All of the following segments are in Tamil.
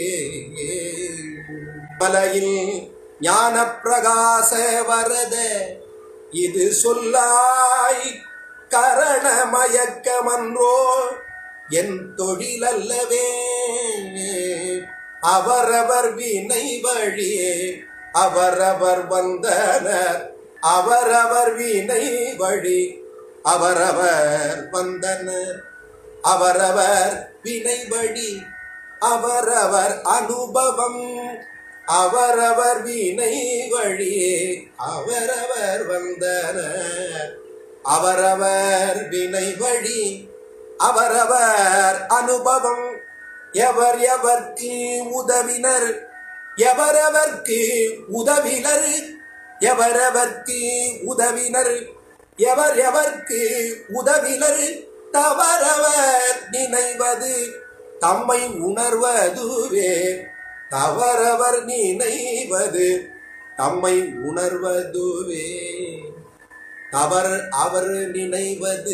மலையில் ஞான பிரகாச வரத இது சொல்லாய் கரண மயக்கமன்றோ என் தொழிலல்லவே அவரவர் வினை வழியே அவரவர் வந்தனர் அவரவர் வினை வழி அவரவர் வந்தனர் அவரவர் வினை வழி அவரவர் அனுபவம் அவரவர் வினை வழியே அவரவர் வந்தனர் அவரவர் வினை வழி அவரவர் அனுபவம் எவர் எவர்க்கு உதவினர் எவரவர்க்கு உதவினர் எவரவர்க்கு உதவினர் எவர் எவர்க்கு உதவினர் தவறவர் நினைவது தம்மை உணர்வதுவே தவறவர் நினைவது தம்மை உணர்வதுவே தவர் அவர் நினைவது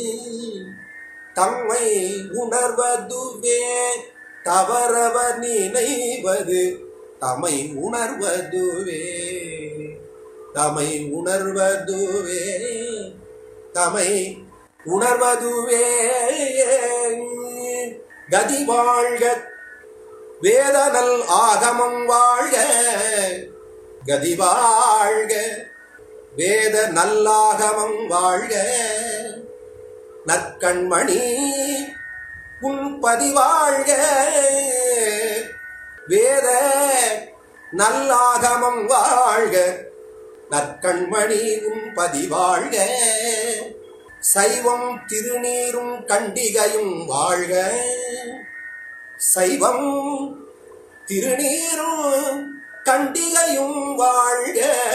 தம்மை உணர்வதுவே தவறவர் நினைவது தம்மை உணர்வதுவே தம்மை உணர்வதுவே தம்மை உணர்வதுவே கதி வாழ்க வேதனல் ஆகமம் வாழ்க கதி வாழ்க வேத நல்லாகமம் வாழ்க நற்கண்மணி உன் பதிவாழ்க வேத நல்லாகமம் வாழ்க நற்கண்மணி உன் பதிவாழ்க சைவம் திருநீரும் கண்டிகையும் வாழ்க சைவம் திருநீரும் கண்டிகையும் வாழ்க